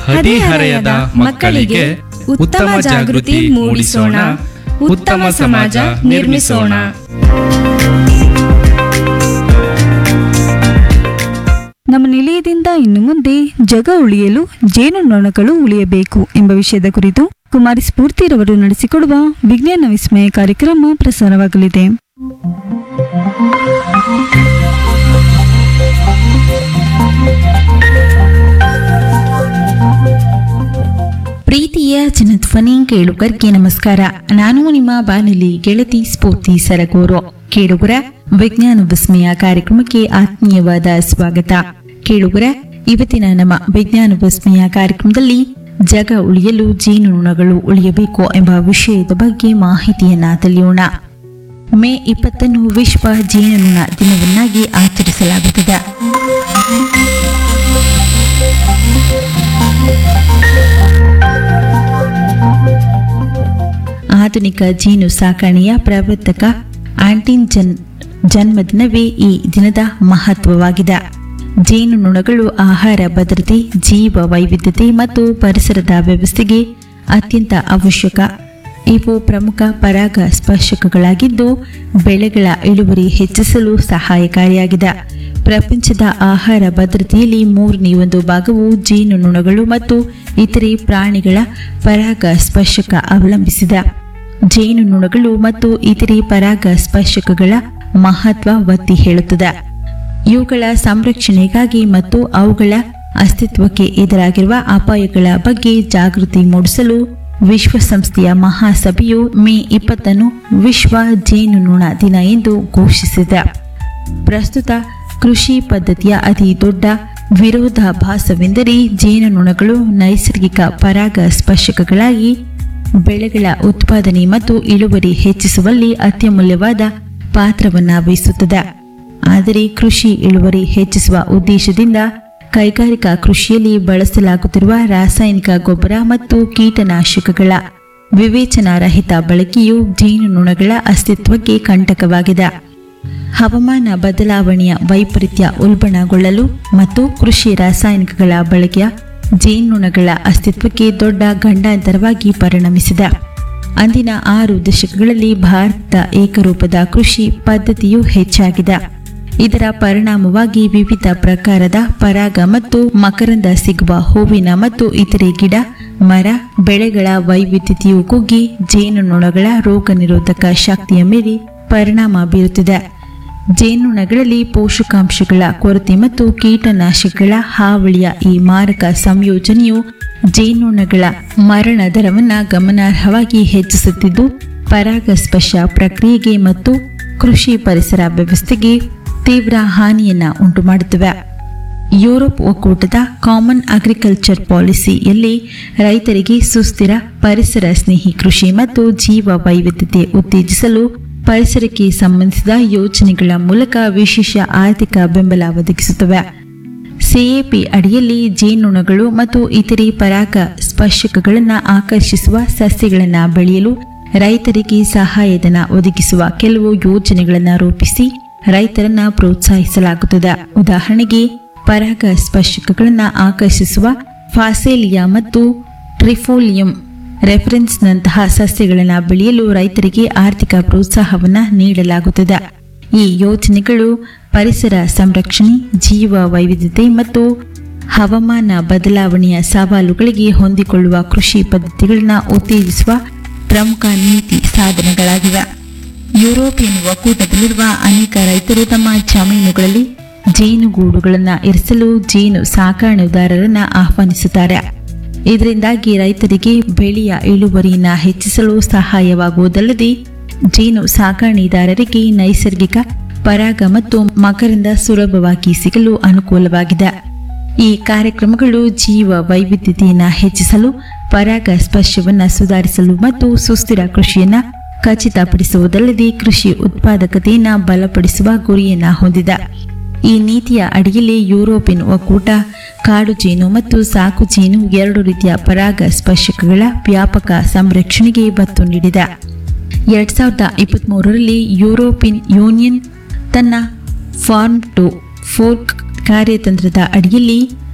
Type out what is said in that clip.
ಹದಿಹರೆಯದ ಮಕ್ಕಳಿಗೆ ಉತ್ತಮ ಜಾಗೃತಿ ಮೂಡಿಸೋಣ ಉತ್ತಮ ಸಮಾಜ ನಿರ್ಮಿಸೋಣ ನಮ್ಮ ನಿಲಯದಿಂದ ಇನ್ನು ಮುಂದೆ ಜಗ ಉಳಿಯಲು ಜೇನುನೊಣಗಳು ಉಳಿಯಬೇಕು ಎಂಬ ವಿಷಯದ ಕುರಿತು ಕುಮಾರಿ ಸ್ಫೂರ್ತಿರವರು ನಡೆಸಿಕೊಡುವ ವಿಜ್ಞಾನ ವಿಸ್ಮಯ ಕಾರ್ಯಕ್ರಮ ಪ್ರಸಾರವಾಗಲಿದೆ ಪ್ರೀತಿಯ ಜನಧ್ವನಿ ಕೇಳುಗರಿಗೆ ನಮಸ್ಕಾರ ನಾನು ನಿಮ್ಮ ಬಾನುಲಿ ಗೆಳತಿ ಸ್ಫೂರ್ತಿ ಸರಗೂರು ಕೇಳುಗರ ವಿಜ್ಞಾನ ವಿಸ್ಮಯ ಕಾರ್ಯಕ್ರಮಕ್ಕೆ ಆತ್ಮೀಯವಾದ ಸ್ವಾಗತ ಕೇಳುಗರ ಇವತ್ತಿನ ನಮ್ಮ ವಿಜ್ಞಾನ ವಿಸ್ಮಯ ಕಾರ್ಯಕ್ರಮದಲ್ಲಿ ಜಗ ಉಳಿಯಲು ಜೇನುನೊಣಗಳು ಉಳಿಯಬೇಕು ಎಂಬ ವಿಷಯದ ಬಗ್ಗೆ ಮಾಹಿತಿಯನ್ನ ತಿಳಿಯೋಣ ಮೇ ಇಪ್ಪತ್ತನ್ನು ವಿಶ್ವ ಜೇನುನೊಣ ದಿನವನ್ನಾಗಿ ಆಚರಿಸಲಾಗುತ್ತದೆ ಆಧುನಿಕ ಜೇನು ಸಾಕಣೆಯ ಪ್ರವರ್ತಕ ಆಂಟಿನ್ ಜನ್ ಜನ್ಮದಿನವೇ ಈ ದಿನದ ಮಹತ್ವವಾಗಿದೆ ಜೇನುನೊಣಗಳು ಆಹಾರ ಭದ್ರತೆ ಜೀವ ವೈವಿಧ್ಯತೆ ಮತ್ತು ಪರಿಸರದ ವ್ಯವಸ್ಥೆಗೆ ಅತ್ಯಂತ ಅವಶ್ಯಕ ಇವು ಪ್ರಮುಖ ಪರಾಗ ಸ್ಪರ್ಶಕಗಳಾಗಿದ್ದು ಬೆಳೆಗಳ ಇಳುವರಿ ಹೆಚ್ಚಿಸಲು ಸಹಾಯಕಾರಿಯಾಗಿದೆ ಪ್ರಪಂಚದ ಆಹಾರ ಭದ್ರತೆಯಲ್ಲಿ ಮೂರನೇ ಒಂದು ಭಾಗವು ಜೇನುನೊಣಗಳು ಮತ್ತು ಇತರೆ ಪ್ರಾಣಿಗಳ ಪರಾಗ ಸ್ಪರ್ಶಕ ಅವಲಂಬಿಸಿದೆ ಜೇನುನೊಣಗಳು ಮತ್ತು ಇತರೆ ಪರಾಗ ಸ್ಪರ್ಶಕಗಳ ಮಹತ್ವ ಒತ್ತಿ ಹೇಳುತ್ತದೆ ಇವುಗಳ ಸಂರಕ್ಷಣೆಗಾಗಿ ಮತ್ತು ಅವುಗಳ ಅಸ್ತಿತ್ವಕ್ಕೆ ಎದುರಾಗಿರುವ ಅಪಾಯಗಳ ಬಗ್ಗೆ ಜಾಗೃತಿ ಮೂಡಿಸಲು ವಿಶ್ವಸಂಸ್ಥೆಯ ಮಹಾಸಭೆಯು ಮೇ ಇಪ್ಪತ್ತನ್ನು ವಿಶ್ವ ಜೇನುನೊಣ ದಿನ ಎಂದು ಘೋಷಿಸಿದೆ ಪ್ರಸ್ತುತ ಕೃಷಿ ಪದ್ಧತಿಯ ಅತಿ ದೊಡ್ಡ ವಿರೋಧಾಭಾಸವೆಂದರೆ ಜೇನುನೊಣಗಳು ನೈಸರ್ಗಿಕ ಪರಾಗ ಸ್ಪರ್ಶಕಗಳಾಗಿ ಬೆಳೆಗಳ ಉತ್ಪಾದನೆ ಮತ್ತು ಇಳುವರಿ ಹೆಚ್ಚಿಸುವಲ್ಲಿ ಅತ್ಯಮೂಲ್ಯವಾದ ಪಾತ್ರವನ್ನು ವಹಿಸುತ್ತದೆ ಆದರೆ ಕೃಷಿ ಇಳುವರಿ ಹೆಚ್ಚಿಸುವ ಉದ್ದೇಶದಿಂದ ಕೈಗಾರಿಕಾ ಕೃಷಿಯಲ್ಲಿ ಬಳಸಲಾಗುತ್ತಿರುವ ರಾಸಾಯನಿಕ ಗೊಬ್ಬರ ಮತ್ತು ಕೀಟನಾಶಕಗಳ ವಿವೇಚನಾರಹಿತ ಬಳಕೆಯು ಜೇನುನೊಣಗಳ ಅಸ್ತಿತ್ವಕ್ಕೆ ಕಂಟಕವಾಗಿದೆ ಹವಾಮಾನ ಬದಲಾವಣೆಯ ವೈಪರೀತ್ಯ ಉಲ್ಬಣಗೊಳ್ಳಲು ಮತ್ತು ಕೃಷಿ ರಾಸಾಯನಿಕಗಳ ಬಳಕೆಯ ಜೇನುನೊಣಗಳ ಅಸ್ತಿತ್ವಕ್ಕೆ ದೊಡ್ಡ ಗಂಡಾಂತರವಾಗಿ ಪರಿಣಮಿಸಿದೆ ಅಂದಿನ ಆರು ದಶಕಗಳಲ್ಲಿ ಭಾರತ ಏಕರೂಪದ ಕೃಷಿ ಪದ್ಧತಿಯು ಹೆಚ್ಚಾಗಿದೆ ಇದರ ಪರಿಣಾಮವಾಗಿ ವಿವಿಧ ಪ್ರಕಾರದ ಪರಾಗ ಮತ್ತು ಮಕರಂದ ಸಿಗುವ ಹೂವಿನ ಮತ್ತು ಇತರೆ ಗಿಡ ಮರ ಬೆಳೆಗಳ ವೈವಿಧ್ಯತೆಯು ಕುಗ್ಗಿ ಜೇನುನೊಣಗಳ ರೋಗ ನಿರೋಧಕ ಶಕ್ತಿಯ ಮೇಲೆ ಪರಿಣಾಮ ಬೀರುತ್ತಿದೆ ಜೇನುನೊಣಗಳಲ್ಲಿ ಪೋಷಕಾಂಶಗಳ ಕೊರತೆ ಮತ್ತು ಕೀಟನಾಶಕಗಳ ಹಾವಳಿಯ ಈ ಮಾರಕ ಸಂಯೋಜನೆಯು ಜೇನುನೊಣಗಳ ಮರಣ ದರವನ್ನು ಗಮನಾರ್ಹವಾಗಿ ಹೆಚ್ಚಿಸುತ್ತಿದ್ದು ಪರಾಗಸ್ಪರ್ಶ ಪ್ರಕ್ರಿಯೆಗೆ ಮತ್ತು ಕೃಷಿ ಪರಿಸರ ವ್ಯವಸ್ಥೆಗೆ ತೀವ್ರ ಹಾನಿಯನ್ನ ಉಂಟುಮಾಡುತ್ತವೆ ಯುರೋಪ್ ಒಕ್ಕೂಟದ ಕಾಮನ್ ಅಗ್ರಿಕಲ್ಚರ್ ಪಾಲಿಸಿಯಲ್ಲಿ ರೈತರಿಗೆ ಸುಸ್ಥಿರ ಪರಿಸರ ಸ್ನೇಹಿ ಕೃಷಿ ಮತ್ತು ಜೀವ ವೈವಿಧ್ಯತೆ ಉತ್ತೇಜಿಸಲು ಪರಿಸರಕ್ಕೆ ಸಂಬಂಧಿಸಿದ ಯೋಜನೆಗಳ ಮೂಲಕ ವಿಶೇಷ ಆರ್ಥಿಕ ಬೆಂಬಲ ಒದಗಿಸುತ್ತವೆ ಸಿಎಪಿ ಅಡಿಯಲ್ಲಿ ಜೇನುನೊಣಗಳು ಮತ್ತು ಇತರೆ ಪರಾಗ ಸ್ಪರ್ಶಕಗಳನ್ನು ಆಕರ್ಷಿಸುವ ಸಸ್ಯಗಳನ್ನು ಬೆಳೆಯಲು ರೈತರಿಗೆ ಸಹಾಯಧನ ಒದಗಿಸುವ ಕೆಲವು ಯೋಜನೆಗಳನ್ನು ರೂಪಿಸಿ ರೈತರನ್ನ ಪ್ರೋತ್ಸಾಹಿಸಲಾಗುತ್ತದೆ ಉದಾಹರಣೆಗೆ ಪರಾಗ ಸ್ಪರ್ಶಕಗಳನ್ನು ಆಕರ್ಷಿಸುವ ಫಾಸೇಲಿಯಾ ಮತ್ತು ಟ್ರಿಫೋಲಿಯಂ ರೆಫರೆನ್ಸ್ನಂತಹ ಸಸ್ಯಗಳನ್ನು ಬೆಳೆಯಲು ರೈತರಿಗೆ ಆರ್ಥಿಕ ಪ್ರೋತ್ಸಾಹವನ್ನು ನೀಡಲಾಗುತ್ತದೆ ಈ ಯೋಜನೆಗಳು ಪರಿಸರ ಸಂರಕ್ಷಣೆ ಜೀವ ವೈವಿಧ್ಯತೆ ಮತ್ತು ಹವಾಮಾನ ಬದಲಾವಣೆಯ ಸವಾಲುಗಳಿಗೆ ಹೊಂದಿಕೊಳ್ಳುವ ಕೃಷಿ ಪದ್ಧತಿಗಳನ್ನು ಉತ್ತೇಜಿಸುವ ಪ್ರಮುಖ ನೀತಿ ಸಾಧನಗಳಾಗಿವೆ ಯುರೋಪಿಯನ್ ಒಕ್ಕೂಟದಲ್ಲಿರುವ ಅನೇಕ ರೈತರು ತಮ್ಮ ಜಮೀನುಗಳಲ್ಲಿ ಜೇನುಗೂಡುಗಳನ್ನು ಇರಿಸಲು ಜೇನು ಸಾಕಾಣೆದಾರರನ್ನ ಆಹ್ವಾನಿಸುತ್ತಾರೆ ಇದರಿಂದಾಗಿ ರೈತರಿಗೆ ಬೆಳೆಯ ಇಳುವರಿಯನ್ನು ಹೆಚ್ಚಿಸಲು ಸಹಾಯವಾಗುವುದಲ್ಲದೆ ಜೇನು ಸಾಕಾಣೆದಾರರಿಗೆ ನೈಸರ್ಗಿಕ ಪರಾಗ ಮತ್ತು ಮಕರಂದ ಸುಲಭವಾಗಿ ಸಿಗಲು ಅನುಕೂಲವಾಗಿದೆ ಈ ಕಾರ್ಯಕ್ರಮಗಳು ಜೀವ ವೈವಿಧ್ಯತೆಯನ್ನು ಹೆಚ್ಚಿಸಲು ಪರಾಗ ಸ್ಪರ್ಶವನ್ನು ಸುಧಾರಿಸಲು ಮತ್ತು ಸುಸ್ಥಿರ ಕೃಷಿಯನ್ನ ಖಚಿತಪಡಿಸುವುದಲ್ಲದೆ ಕೃಷಿ ಉತ್ಪಾದಕತೆಯನ್ನು ಬಲಪಡಿಸುವ ಗುರಿಯನ್ನ ಹೊಂದಿದೆ ಈ ನೀತಿಯ ಅಡಿಯಲ್ಲಿ ಯುರೋಪಿಯನ್ ಒಕ್ಕೂಟ ಕಾಡು ಜೇನು ಮತ್ತು ಸಾಕು ಜೇನು ಎರಡು ರೀತಿಯ ಪರಾಗ ಸ್ಪರ್ಶಕಗಳ ವ್ಯಾಪಕ ಸಂರಕ್ಷಣೆಗೆ ಒತ್ತು ನೀಡಿದೆ ಎರಡ್ ಸಾವಿರದ ಇಪ್ಪತ್ತ್ಮೂರರಲ್ಲಿ ಯುರೋಪಿಯನ್ ಯೂನಿಯನ್ ತನ್ನ ಫಾರ್ಮ್ ಟು ಫೋರ್ಕ್ ಕಾರ್ಯತಂತ್ರದ ಅಡಿಯಲ್ಲಿ